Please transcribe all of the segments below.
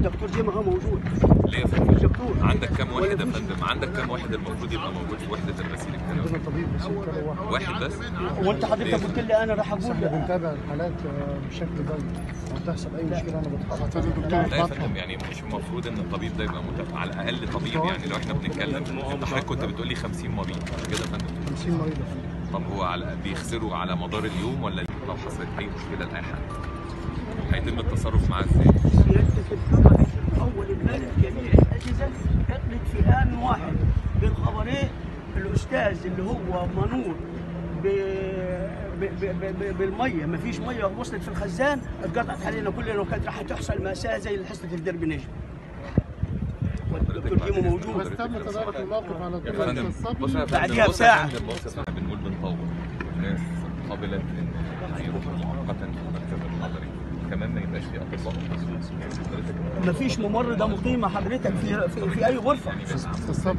الدكتور جيما هو موجود ليه يا فندم الدكتور عندك كام واحد يا ولا فندم عندك كام واحد المفروض يبقى موجود في وحده الغسيل الكلوي عندنا طبيب بس كده واحد واحد بس وانت حضرتك قلت لي انا راح بس اقول احنا بنتابع الحالات آه، بشكل دوري لو تحصل اي مشكله انا بتحرك لا يا فندم يعني مش المفروض ان الطبيب ده يبقى متابع على الاقل طبيب يعني لو احنا بنتكلم انت حضرتك كنت بتقول لي 50 مريض مش كده يا فندم 50 مريض يا فندم. طب هو على بيخسروا على مدار اليوم ولا لو حصلت اي مشكله لاي حد هيتم التصرف معاه ازاي؟ سيادتك الخبر اول امبارح جميع الاجهزه عطلت في ان واحد بالخبرين الاستاذ اللي هو منور ب... ب... ب... ب... بالميه ما فيش ميه وصلت في الخزان اتقطعت علينا كلنا وكانت راح تحصل ماساه زي حصه الدرب نجم والدكتور كيمو موجود بس تم تدارك الموقف على يا طول فندم بص يا فندم بعديها بص يا بساعة. فندم بص يا فندم بنقول بنطور الناس قبلت ان يروحوا مؤقتا في المركز الحضري كمان ما يبقاش في اطباء حضرتك ما فيش ممرضه مقيمه حضرتك في في, في اي غرفه يعني بس في الصبر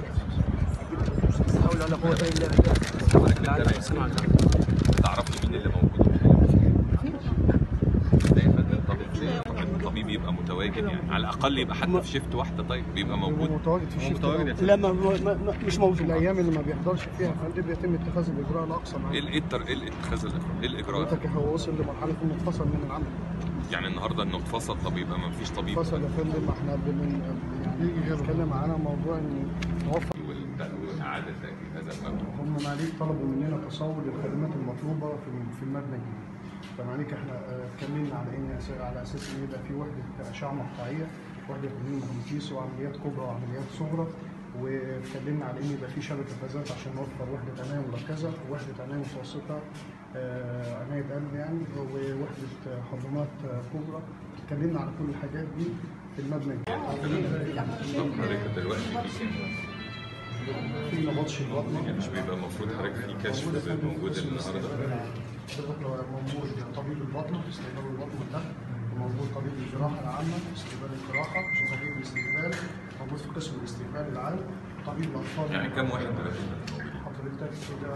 لا حول ولا قوه الا بالله حضرتك انت تعرفش مين اللي موجود ازاي يا فندم طب ازاي الطبيب يبقى متواجد يعني على الاقل يبقى حتى في شيفت واحده طيب بيبقى هو موجود متواجد في هو الشيفت متواجد يا ده. فندم لا ما ما ما مش في موجود الايام اللي ما بيحضرش فيها يا فندم بيتم اتخاذ الاجراء الاقصى معاه ايه ال- ايه التر- ايه الاتخاذ ال- ايه الاجراءات حضرتك هو وصل لمرحله انه اتفصل من العمل يعني النهارده انه اتفصل طب يبقى ما فيش طبيب اتفصل يا فندم احنا بن يعني بنتكلم على موضوع ان نوفر وال- واعاده تاكيد هذا المبدا هم معاليك طلبوا مننا تصور للخدمات المطلوبه في في المبنى الجديد فمعاليك احنا آه، اتكلمنا على ان على اساس ان يبقى في وحده اشعه مقطعيه وحده تنين مغناطيسي وعمليات كبرى وعمليات صغرى واتكلمنا على ان يبقى في شبكه غازات عشان نوفر وحده عنايه مركزه ووحده عنايه متوسطه آه، عنايه قلب يعني ووحده آه، حضانات آه، كبرى اتكلمنا على كل الحاجات دي في المبنى الجديد طب حضرتك دلوقتي في في نبطش البطنه مش بيبقى المفروض حضرتك في كشف موجود النهارده حضرتك لو موجود طبيب البطن في استقبال البطن ده وموجود طبيب الجراحة العامة في استقبال الجراحة وطبيب الاستقبال موجود في قسم الاستقبال العام وطبيب الأطفال يعني كم واحد دلوقتي حضرتك كده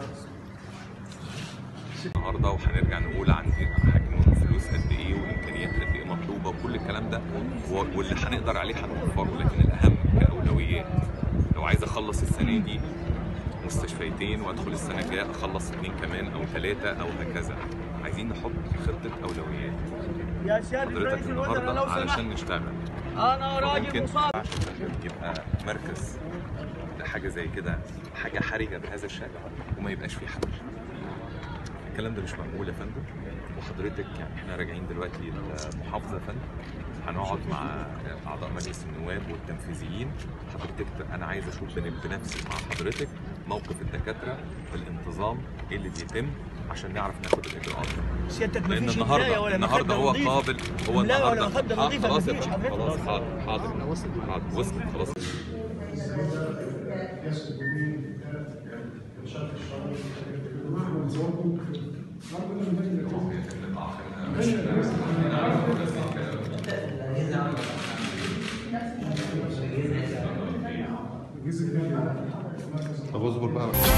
النهارده وهنرجع نقول عن إيه حجم الفلوس قد ايه وامكانيات قد ايه مطلوبه وكل الكلام ده و- واللي هنقدر عليه هنوفره لكن الاهم كاولويات لو عايز اخلص السنه دي مستشفيتين وادخل السنه الجايه اخلص اثنين كمان او ثلاثه او هكذا عايزين نحط خطه اولويات يا سيادة حضرتك رئيس الوزراء النهارده لو سمحت علشان نشتغل انا راجل ممكن مصاب يبقى مركز لحاجه زي كده حاجه حرجه بهذا الشكل وما يبقاش فيه حل الكلام ده مش مقبول يا فندم وحضرتك يعني احنا راجعين دلوقتي المحافظه يا فندم هنقعد مع اعضاء مجلس النواب والتنفيذيين حضرتك انا عايز اشوف بن- بنفسي مع حضرتك موقف الدكاتره الانتظام ايه اللي بيتم عشان نعرف ناخد الاجراءات سيادتك لان مفيش النهارده ملاية ولا النهارده مخدة هو نظيفة. قابل هو لا ولا النهارده مخدة نظيفة خلاص يا مفيش فندم حضرتك. خلاص حاضر حاضر حاضر وصلت خلاص الجزء طب اصبر بقى